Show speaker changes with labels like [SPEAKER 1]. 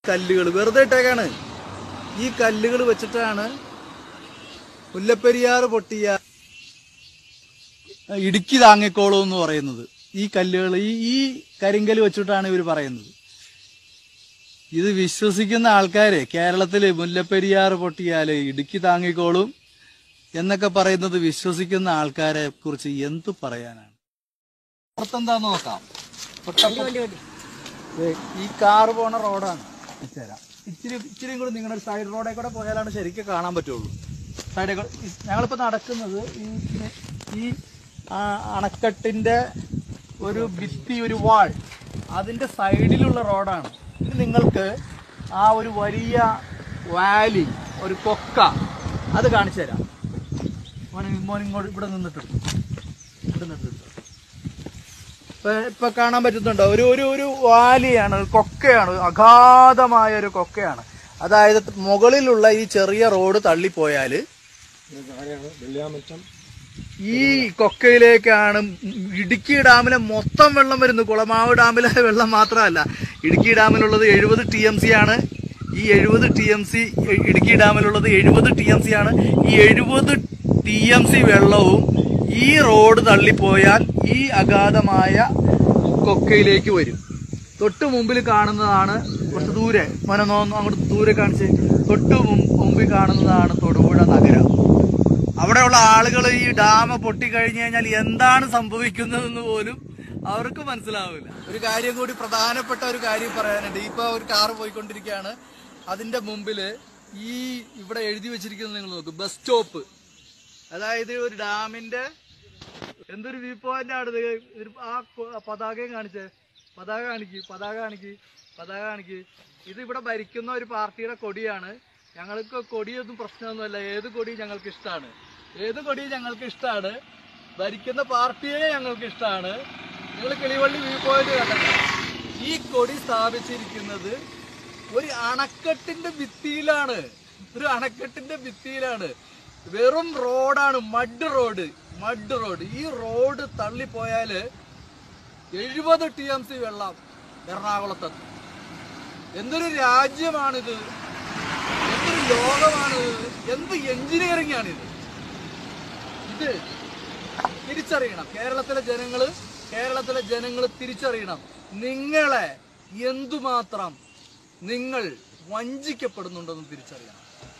[SPEAKER 1] കല്ലുകൾ വെറുതെ ഇട്ടേക്കാണ് ഈ കല്ലുകൾ വെച്ചിട്ടാണ് മുല്ലപ്പെരിയാർ പൊട്ടിയ ഇടുക്കി താങ്ങിക്കോളൂ എന്ന് പറയുന്നത് ഈ കല്ലുകൾ ഈ ഈ കരിങ്കല് വെച്ചിട്ടാണ് ഇവർ പറയുന്നത് ഇത് വിശ്വസിക്കുന്ന ആൾക്കാര് കേരളത്തില് മുല്ലപ്പെരിയാർ പൊട്ടിയാല് ഇടുക്കി താങ്ങിക്കോളും എന്നൊക്കെ പറയുന്നത് വിശ്വസിക്കുന്ന ആൾക്കാരെ കുറിച്ച് എന്ത് പറയാനാണ് പുറത്തെന്താന്ന് നോക്കാം തൊട്ടപ്പുറം ദേ, ഈ കാറ് പോണ റോഡാണ് തരാം ഇച്ചിരി ഇച്ചിരി കൂടി നിങ്ങളുടെ സൈഡ് റോഡേ കൂടെ പോയാലാണ് ശരിക്കും കാണാൻ പറ്റുള്ളൂ സൈഡിൽ കൂടെ ഈ- ഞങ്ങളിപ്പോ നടക്കുന്നത് ഈ ഈ ആ, അണക്കെട്ടിന്റെ ഒരു ഭിത്തി ഒരു വാൾ അതിന്റെ സൈഡിലുള്ള റോഡാണ് ഇത് നിങ്ങൾക്ക് ആ ഒരു വലിയ വാലി ഒരു കൊക്ക അത് കാണിച്ചു തരാം മോൻ മോൻ ഇങ്ങോട്ട് ഇവിടെ നിന്നിട്ട് ഇവിടെ നിന്നിട്ട് ഇപ്പൊ ഇപ്പൊ കാണാൻ പറ്റുന്നുണ്ടോ ഒരു ഒരു ഒരു വാലിയാണ് ഒരു കൊക്കയാണ് അഗാധമായ ഒരു കൊക്കയാണ് അതായത് മുകളിലുള്ള ഈ ചെറിയ റോഡ് തള്ളിപ്പോയാല് ഈ കൊക്കയിലേക്കാണ് ഇടുക്കി ഡാമിലെ മൊത്തം വെള്ളം വരുന്നത് കുളമാവ് ഡാമിലെ വെള്ളം മാത്രമല്ല ഇടുക്കി ഡാമിലുള്ളത് എഴുപത് ടി എം സി ആണ് ഈ എഴുപത് ടി എം സി ഇടുക്കി ഡാമിലുള്ളത് എഴുപത് ടി എം സി ആണ് ഈ എഴുപത് ടി എം സി വെള്ളവും ഈ റോഡ് തള്ളിപ്പോയാൽ ഈ അഗാധമായ കൊക്കയിലേക്ക് വരും തൊട്ട് മുമ്പിൽ കാണുന്നതാണ് കുറച്ച് ദൂരെ മനോ അങ്ങോട്ട് ദൂരെ കാണിച്ച് തൊട്ട് മും- മുമ്പിൽ കാണുന്നതാണ് തൊടുപുഴ നഗരം അവിടെയുള്ള ആളുകൾ ഈ ഡാം പൊട്ടിക്കഴിഞ്ഞു കഴിഞ്ഞാൽ എന്താണ് സംഭവിക്കുന്നതെന്ന് പോലും അവർക്ക് മനസ്സിലാവില്ല ഒരു കാര്യം കൂടി പ്രധാനപ്പെട്ട ഒരു കാര്യം പറയാനുണ്ട് ഇപ്പൊ ഒരു കാറ് പോയിക്കൊണ്ടിരിക്കുകയാണ് അതിന്റെ മുമ്പില് ഈ ഇവിടെ എഴുതി വെച്ചിരിക്കുന്നത് നിങ്ങൾ നോക്ക് ബസ് സ്റ്റോപ്പ് അതായത് ഒരു ഡാമിന്റെ എന്തൊരു വ്യൂ പോയിന്റ് ആണ് ഇത് ഒരു ആ കൊ- പതാകയും കാണിച്ചേ പതാക കാണിക്ക് പതാക കാണിക്ക് പതാക കാണിക്ക് ഇത് ഇവിടെ ഭരിക്കുന്ന ഒരു പാർട്ടിയുടെ കൊടിയാണ് ഞങ്ങൾക്ക് കൊടിയൊന്നും പ്രശ്നമൊന്നുമല്ല ഏത് കൊടി ഞങ്ങൾക്ക് ഇഷ്ടമാണ് ഏത് കൊടി ഞങ്ങൾക്ക് ഇഷ്ടമാണ് ഭരിക്കുന്ന പാർട്ടിയെ ഞങ്ങൾക്ക് ഇഷ്ടമാണ് നിങ്ങൾ കിളിവള്ളി വ്യൂ പോയിന്റ് കണ്ടത് ഈ കൊടി സ്ഥാപിച്ചിരിക്കുന്നത് ഒരു അണക്കെട്ടിന്റെ ഭിത്തിയിലാണ് ഒരു അണക്കെട്ടിന്റെ ഭിത്തിയിലാണ് വെറും റോഡാണ് മഡ് റോഡ് മഡ് റോഡ് ഈ റോഡ് തള്ളിപ്പോയാല് എഴുപത് ടി എം സി വെള്ളം എറണാകുളത്തെത്തും എന്തൊരു രാജ്യമാണിത് എന്തൊരു ലോകമാണിത് എന്ത് എഞ്ചിനീയറിംഗ് ആണിത് ഇത് തിരിച്ചറിയണം കേരളത്തിലെ ജനങ്ങള് കേരളത്തിലെ ജനങ്ങൾ തിരിച്ചറിയണം നിങ്ങളെ എന്തുമാത്രം നിങ്ങൾ വഞ്ചിക്കപ്പെടുന്നുണ്ടെന്ന് തിരിച്ചറിയണം